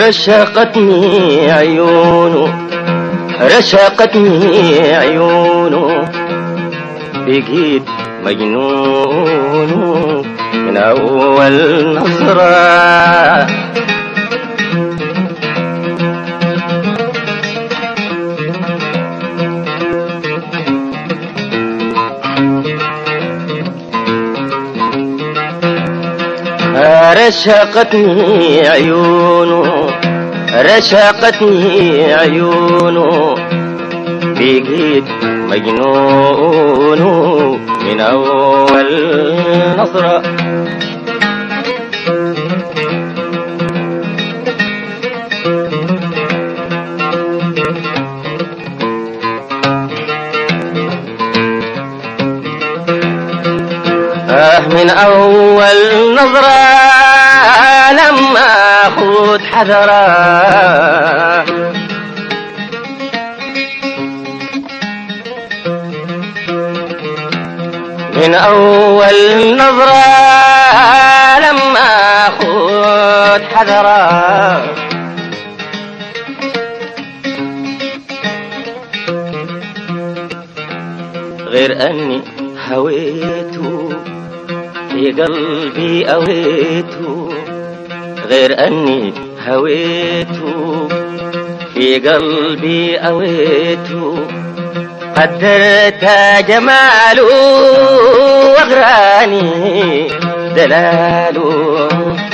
رشقتني عيونه رشقتني عيونه بقيت مجنون من أول نظرة رشقتني عيونه رشقتني عيونه بقيت مجنون من أول نظرة آه من أول نظرة لما أخذ حذره من أول نظرة لما أخذ حذره غير أني هويته في قلبي أويته غير أني هويته في قلبي أويته قدرت جماله واغراني دلاله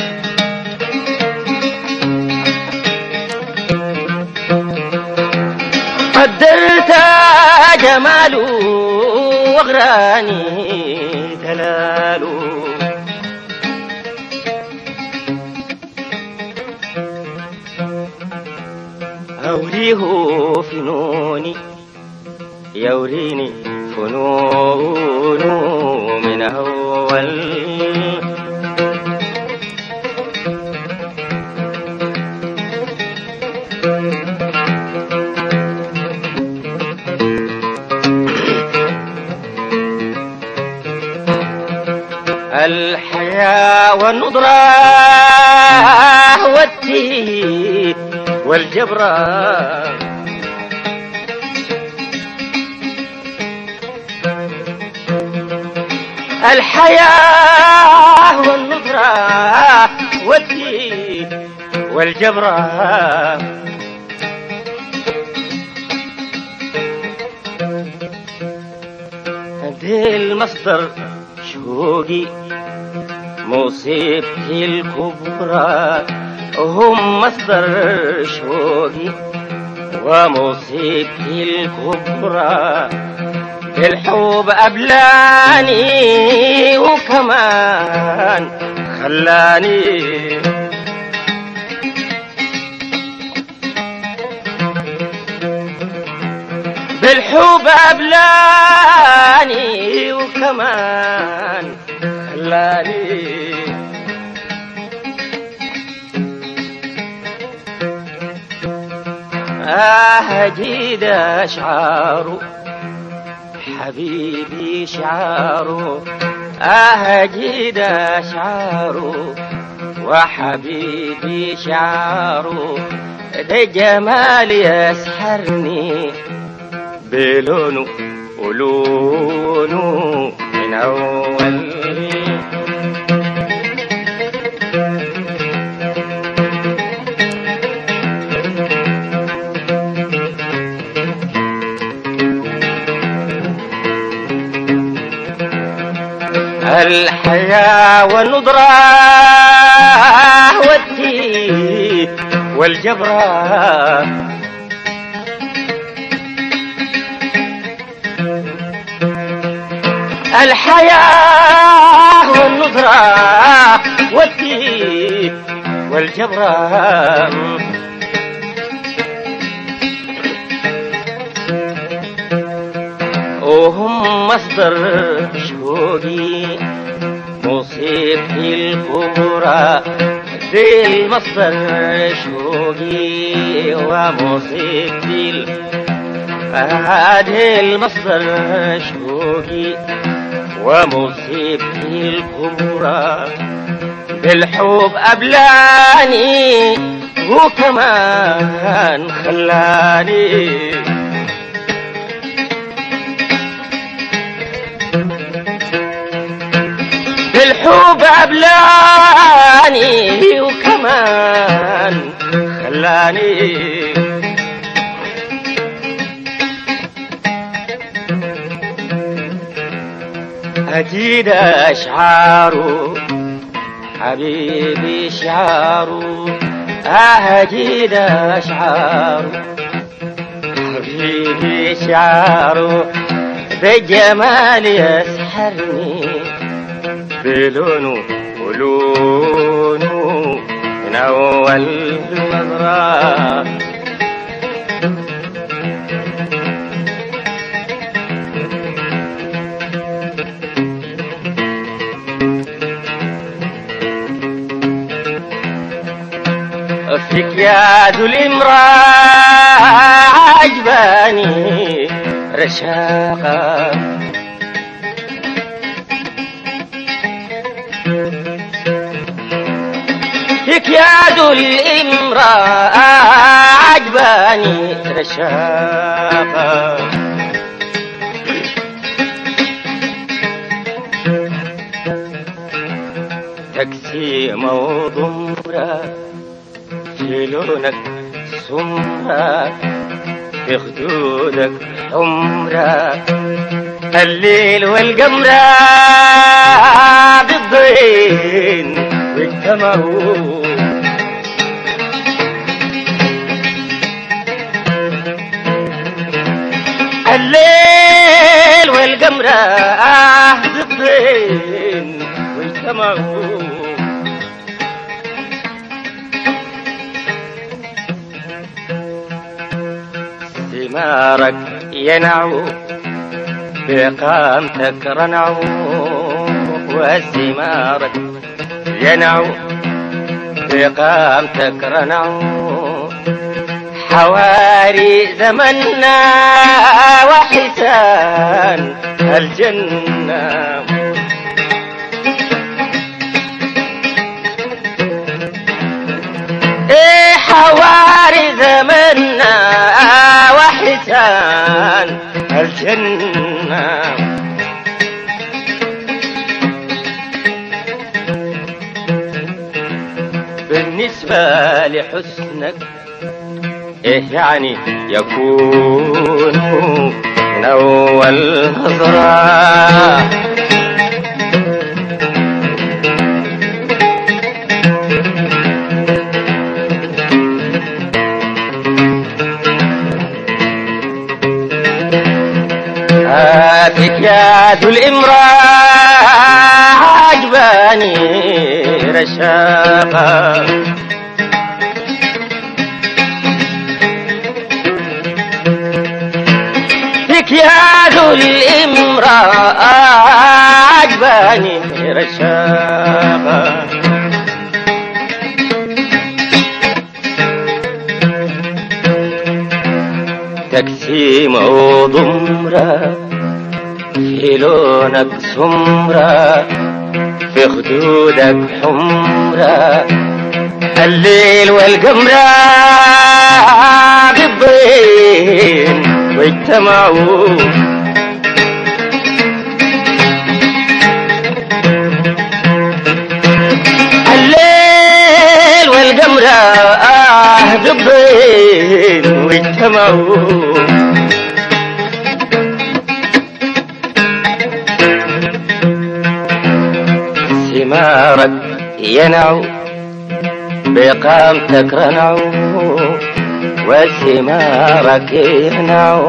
قدرت جماله واغراني دلاله أوريه فنوني يوريني فنون من أول الحياة والنضرة والتيه والجبرة الحياة والنظرة والدين والجبرة دي المصدر شوقي مصيبتي الكبرى هم مصدر شوقي ومصيبتي الكبرى الحب أبلاني وكمان خلاني بالحب أبلاني وكمان خلاني آه جيد أشعاره حبيبي شعاره أهجد شعاره وحبيبي شعاره ده جمال يسحرني بلونه ولونه من أول الحياة والنضرة والتيه والجبرة الحياة والنضرة والتيه والجبرة وهم مصدر شوقي مصيبتي الكبرى دي المصدر شوقي ومصيبتي هذه المصدر شوقي ومصيبتي الكبرى بالحب أبلاني هو كمان خلاني بالحب أبلاني وكمان خلاني أكيد أشعاره حبيبي شعاره أكيد أشعاره حبيبي شعره بجمال يسحرني بلونه ولونه من أول نظرة فيك يا ذو الامرأة عجباني رشاقة فيك يا ذو الامرأة عجباني رشاقة تقسيمة وضمرة في لونك سمرة في خدودك حمرة الليل والقمرة بالضين واجتمعوا الليل والقمرة آه بالضين واجتمعوا ثمارك ينعو بقامتك رنعو وثمارك ينعو بقامتك رنعو حواري زمنا وحسان الجنة ايه حواري زمنا وحسان الجنة بالنسبة لحسنك ايه يعني يكون من اول نظره هاتك يا ذو الامرأة عجباني رشاقة فيك يا ذو الامرأة عجباني رشاقة تقسيمة وضمرة في لونك سمرة في خدودك حمرة الليل والقمرة بالضين واجتمعوا الليل والقمرة آه بالضين واجتمعوا ثمارك ينعو بقامتك رنعو وثمارك ينعو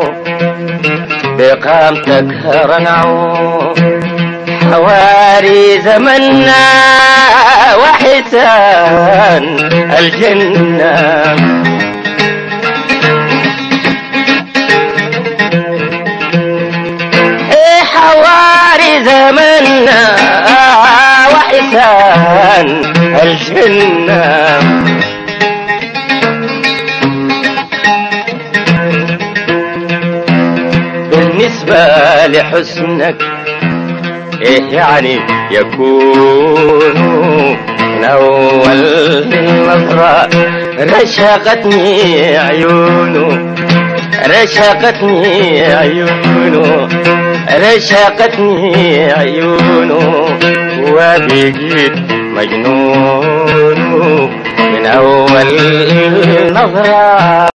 بقامتك رنعو حواري زمنا وحسان الجنة إيه حواري زمنا وحسان الجنة بالنسبة لحسنك ايه يعني يكون من أول نظرة رشقتني عيونه رشقتني عيونه رشقتني عيونه وبقيت مجنون من أول نظرة